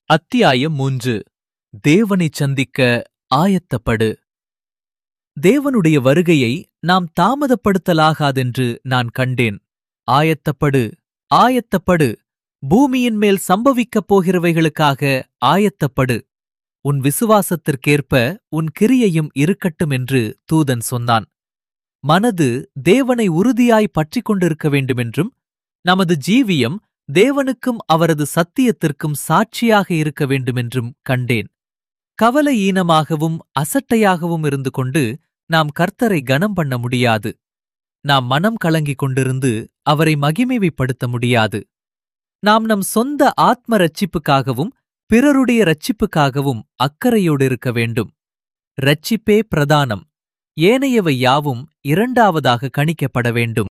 அத்தியாயம் மூன்று தேவனைச் சந்திக்க ஆயத்தப்படு தேவனுடைய வருகையை நாம் தாமதப்படுத்தலாகாதென்று நான் கண்டேன் ஆயத்தப்படு ஆயத்தப்படு பூமியின் மேல் சம்பவிக்கப் போகிறவைகளுக்காக ஆயத்தப்படு உன் விசுவாசத்திற்கேற்ப உன் கிரியையும் இருக்கட்டும் என்று தூதன் சொன்னான் மனது தேவனை உறுதியாய் பற்றிக் கொண்டிருக்க வேண்டுமென்றும் நமது ஜீவியம் தேவனுக்கும் அவரது சத்தியத்திற்கும் சாட்சியாக இருக்க வேண்டுமென்றும் கண்டேன் கவலை ஈனமாகவும் அசட்டையாகவும் இருந்து கொண்டு நாம் கர்த்தரை கனம் பண்ண முடியாது நாம் மனம் கலங்கிக் கொண்டிருந்து அவரை மகிமைப்படுத்த முடியாது நாம் நம் சொந்த ஆத்ம ரட்சிப்புக்காகவும் பிறருடைய ரட்சிப்புக்காகவும் அக்கறையோடு இருக்க வேண்டும் ரட்சிப்பே பிரதானம் ஏனையவை யாவும் இரண்டாவதாக கணிக்கப்பட வேண்டும்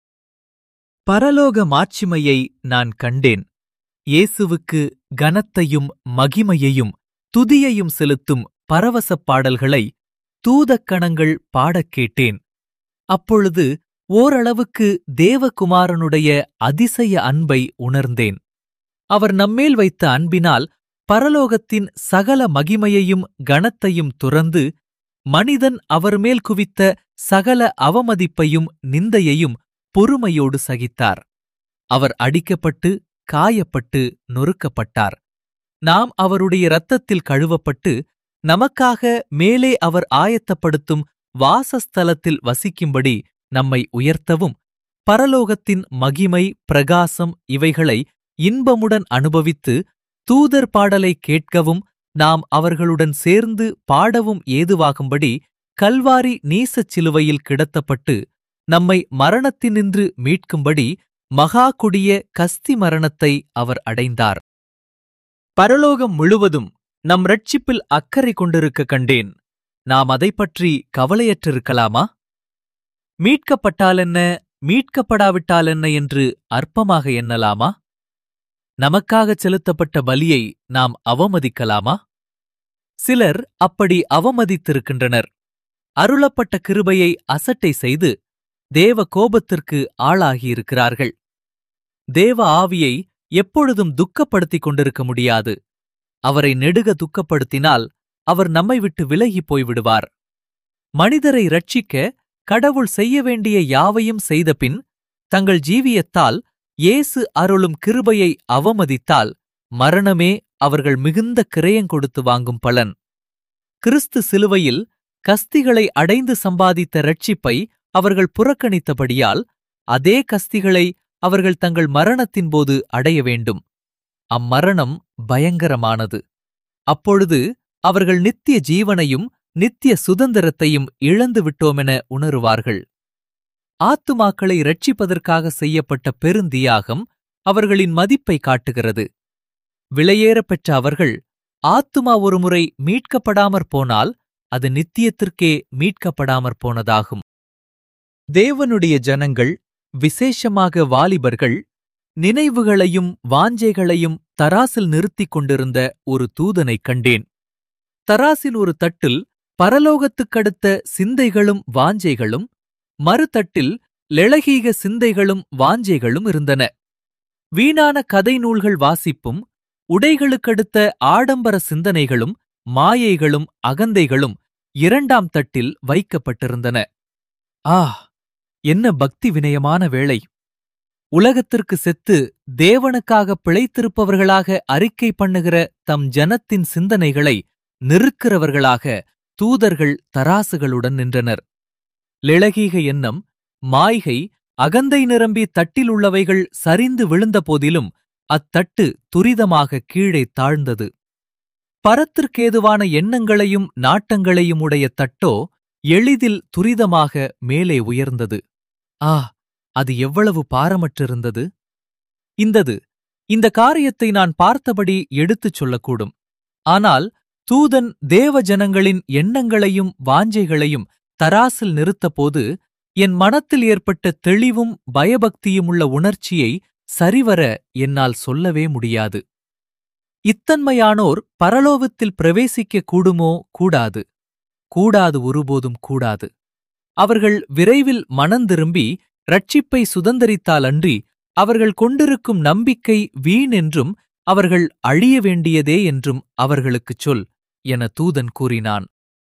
பரலோக மாட்சிமையை நான் கண்டேன் இயேசுவுக்கு கனத்தையும் மகிமையையும் துதியையும் செலுத்தும் பரவசப் பாடல்களை தூதக்கணங்கள் பாடக் கேட்டேன் அப்பொழுது ஓரளவுக்கு தேவகுமாரனுடைய அதிசய அன்பை உணர்ந்தேன் அவர் நம்மேல் வைத்த அன்பினால் பரலோகத்தின் சகல மகிமையையும் கனத்தையும் துறந்து மனிதன் அவர் மேல் குவித்த சகல அவமதிப்பையும் நிந்தையையும் பொறுமையோடு சகித்தார் அவர் அடிக்கப்பட்டு காயப்பட்டு நொறுக்கப்பட்டார் நாம் அவருடைய இரத்தத்தில் கழுவப்பட்டு நமக்காக மேலே அவர் ஆயத்தப்படுத்தும் வாசஸ்தலத்தில் வசிக்கும்படி நம்மை உயர்த்தவும் பரலோகத்தின் மகிமை பிரகாசம் இவைகளை இன்பமுடன் அனுபவித்து தூதர் பாடலை கேட்கவும் நாம் அவர்களுடன் சேர்ந்து பாடவும் ஏதுவாகும்படி கல்வாரி நீசச் சிலுவையில் கிடத்தப்பட்டு நம்மை மரணத்தினின்று மீட்கும்படி மகா கொடிய கஸ்தி மரணத்தை அவர் அடைந்தார் பரலோகம் முழுவதும் நம் ரட்சிப்பில் அக்கறை கொண்டிருக்க கண்டேன் நாம் அதைப் பற்றி கவலையற்றிருக்கலாமா மீட்கப்பட்டாலென்ன மீட்கப்படாவிட்டாலென்ன என்று அற்பமாக எண்ணலாமா நமக்காகச் செலுத்தப்பட்ட பலியை நாம் அவமதிக்கலாமா சிலர் அப்படி அவமதித்திருக்கின்றனர் அருளப்பட்ட கிருபையை அசட்டை செய்து தேவ கோபத்திற்கு ஆளாகியிருக்கிறார்கள் தேவ ஆவியை எப்பொழுதும் துக்கப்படுத்திக் கொண்டிருக்க முடியாது அவரை நெடுக துக்கப்படுத்தினால் அவர் நம்மை விட்டு விலகிப் போய்விடுவார் மனிதரை ரட்சிக்க கடவுள் செய்ய வேண்டிய யாவையும் செய்தபின் தங்கள் ஜீவியத்தால் இயேசு அருளும் கிருபையை அவமதித்தால் மரணமே அவர்கள் மிகுந்த கிரயங்கொடுத்து வாங்கும் பலன் கிறிஸ்து சிலுவையில் கஸ்திகளை அடைந்து சம்பாதித்த ரட்சிப்பை அவர்கள் புறக்கணித்தபடியால் அதே கஸ்திகளை அவர்கள் தங்கள் மரணத்தின்போது அடைய வேண்டும் அம்மரணம் பயங்கரமானது அப்பொழுது அவர்கள் நித்திய ஜீவனையும் நித்திய சுதந்திரத்தையும் இழந்து விட்டோமென உணருவார்கள் ஆத்துமாக்களை ரட்சிப்பதற்காக செய்யப்பட்ட பெருந்தியாகம் அவர்களின் மதிப்பை காட்டுகிறது விலையேறப் பெற்ற அவர்கள் ஆத்துமா ஒருமுறை மீட்கப்படாமற் போனால் அது நித்தியத்திற்கே மீட்கப்படாமற் போனதாகும் தேவனுடைய ஜனங்கள் விசேஷமாக வாலிபர்கள் நினைவுகளையும் வாஞ்சைகளையும் தராசில் நிறுத்திக் கொண்டிருந்த ஒரு தூதனைக் கண்டேன் தராசில் ஒரு தட்டில் பரலோகத்துக்கடுத்த சிந்தைகளும் வாஞ்சைகளும் மறுதட்டில் லெளகீக சிந்தைகளும் வாஞ்சைகளும் இருந்தன வீணான கதை நூல்கள் வாசிப்பும் உடைகளுக்கடுத்த ஆடம்பர சிந்தனைகளும் மாயைகளும் அகந்தைகளும் இரண்டாம் தட்டில் வைக்கப்பட்டிருந்தன ஆ என்ன பக்தி வினயமான வேளை உலகத்திற்கு செத்து தேவனுக்காக பிழைத்திருப்பவர்களாக அறிக்கை பண்ணுகிற தம் ஜனத்தின் சிந்தனைகளை நிறுக்கிறவர்களாக தூதர்கள் தராசுகளுடன் நின்றனர் லிளகீக எண்ணம் மாய்கை அகந்தை நிரம்பி தட்டில் உள்ளவைகள் சரிந்து விழுந்த போதிலும் அத்தட்டு துரிதமாக கீழே தாழ்ந்தது பரத்திற்கேதுவான எண்ணங்களையும் நாட்டங்களையும் உடைய தட்டோ எளிதில் துரிதமாக மேலே உயர்ந்தது ஆ அது எவ்வளவு பாரமற்றிருந்தது இந்தது இந்த காரியத்தை நான் பார்த்தபடி எடுத்துச் சொல்லக்கூடும் ஆனால் தூதன் தேவ ஜனங்களின் எண்ணங்களையும் வாஞ்சைகளையும் தராசில் நிறுத்தபோது என் மனத்தில் ஏற்பட்ட தெளிவும் பயபக்தியும் உள்ள உணர்ச்சியை சரிவர என்னால் சொல்லவே முடியாது இத்தன்மையானோர் பரலோகத்தில் பிரவேசிக்க கூடுமோ கூடாது கூடாது ஒருபோதும் கூடாது அவர்கள் விரைவில் மனந்திரும்பி ரட்சிப்பை சுதந்தரித்தாலன்றி அவர்கள் கொண்டிருக்கும் நம்பிக்கை வீணென்றும் அவர்கள் அழிய வேண்டியதே என்றும் அவர்களுக்குச் சொல் என தூதன் கூறினான்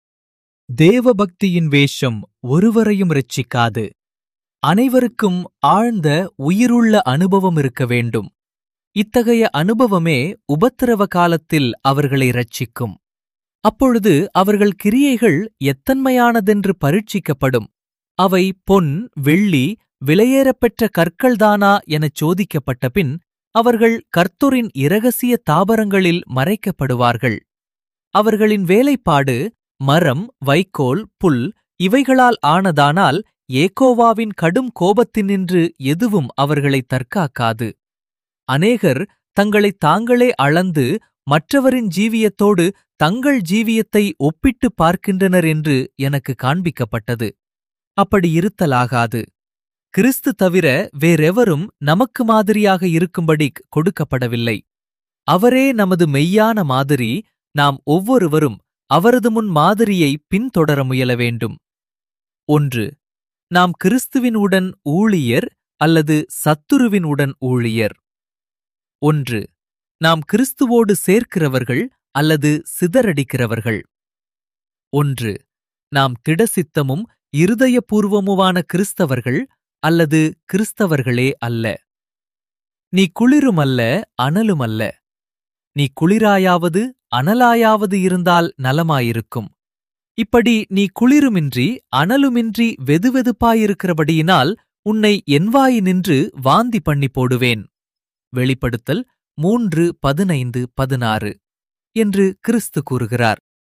தேவபக்தியின் வேஷம் ஒருவரையும் இரட்சிக்காது அனைவருக்கும் ஆழ்ந்த உயிருள்ள அனுபவம் இருக்க வேண்டும் இத்தகைய அனுபவமே உபத்திரவ காலத்தில் அவர்களை ரட்சிக்கும் அப்பொழுது அவர்கள் கிரியைகள் எத்தன்மையானதென்று பரீட்சிக்கப்படும் அவை பொன் வெள்ளி விலையேறப்பெற்ற கற்கள்தானா எனச் சோதிக்கப்பட்ட பின் அவர்கள் கர்த்தரின் இரகசிய தாபரங்களில் மறைக்கப்படுவார்கள் அவர்களின் வேலைப்பாடு மரம் வைக்கோல் புல் இவைகளால் ஆனதானால் ஏகோவாவின் கடும் கோபத்தினின்று எதுவும் அவர்களை தற்காக்காது அநேகர் தங்களைத் தாங்களே அளந்து மற்றவரின் ஜீவியத்தோடு தங்கள் ஜீவியத்தை ஒப்பிட்டு பார்க்கின்றனர் என்று எனக்கு காண்பிக்கப்பட்டது அப்படி இருத்தலாகாது கிறிஸ்து தவிர வேறெவரும் நமக்கு மாதிரியாக இருக்கும்படி கொடுக்கப்படவில்லை அவரே நமது மெய்யான மாதிரி நாம் ஒவ்வொருவரும் அவரது முன் மாதிரியை பின்தொடர முயல வேண்டும் ஒன்று நாம் கிறிஸ்துவின் உடன் ஊழியர் அல்லது சத்துருவின் உடன் ஊழியர் ஒன்று நாம் கிறிஸ்துவோடு சேர்க்கிறவர்கள் அல்லது சிதறடிக்கிறவர்கள் ஒன்று நாம் திடசித்தமும் இருதயபூர்வமுமான கிறிஸ்தவர்கள் அல்லது கிறிஸ்தவர்களே அல்ல நீ குளிருமல்ல அனலுமல்ல நீ குளிராயாவது அனலாயாவது இருந்தால் நலமாயிருக்கும் இப்படி நீ குளிருமின்றி அனலுமின்றி வெதுவெதுப்பாயிருக்கிறபடியினால் உன்னை என்வாயினின்று வாந்தி பண்ணி போடுவேன் வெளிப்படுத்தல் மூன்று பதினைந்து பதினாறு என்று கிறிஸ்து கூறுகிறார்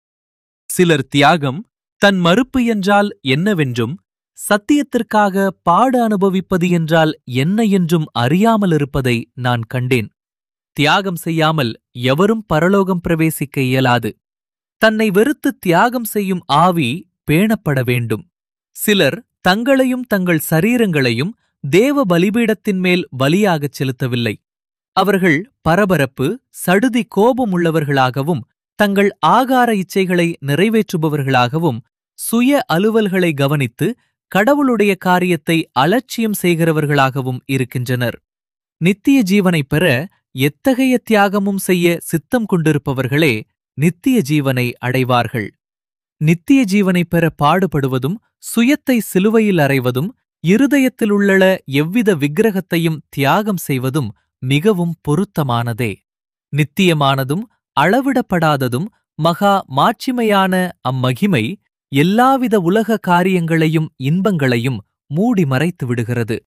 சிலர் தியாகம் தன் மறுப்பு என்றால் என்னவென்றும் சத்தியத்திற்காக பாடு அனுபவிப்பது என்றால் என்ன என்றும் அறியாமலிருப்பதை நான் கண்டேன் தியாகம் செய்யாமல் எவரும் பரலோகம் பிரவேசிக்க இயலாது தன்னை வெறுத்து தியாகம் செய்யும் ஆவி பேணப்பட வேண்டும் சிலர் தங்களையும் தங்கள் சரீரங்களையும் தேவ பலிபீடத்தின் மேல் பலியாகச் செலுத்தவில்லை அவர்கள் பரபரப்பு சடுதி கோபம் உள்ளவர்களாகவும் தங்கள் ஆகார இச்சைகளை நிறைவேற்றுபவர்களாகவும் சுய அலுவல்களை கவனித்து கடவுளுடைய காரியத்தை அலட்சியம் செய்கிறவர்களாகவும் இருக்கின்றனர் நித்திய ஜீவனைப் பெற எத்தகைய தியாகமும் செய்ய சித்தம் கொண்டிருப்பவர்களே நித்திய ஜீவனை அடைவார்கள் நித்திய ஜீவனைப் பெற பாடுபடுவதும் சுயத்தை சிலுவையில் அறைவதும் இருதயத்திலுள்ள எவ்வித விக்கிரகத்தையும் தியாகம் செய்வதும் மிகவும் பொருத்தமானதே நித்தியமானதும் அளவிடப்படாததும் மகா மாட்சிமையான அம்மகிமை எல்லாவித உலக காரியங்களையும் இன்பங்களையும் மூடி மறைத்து விடுகிறது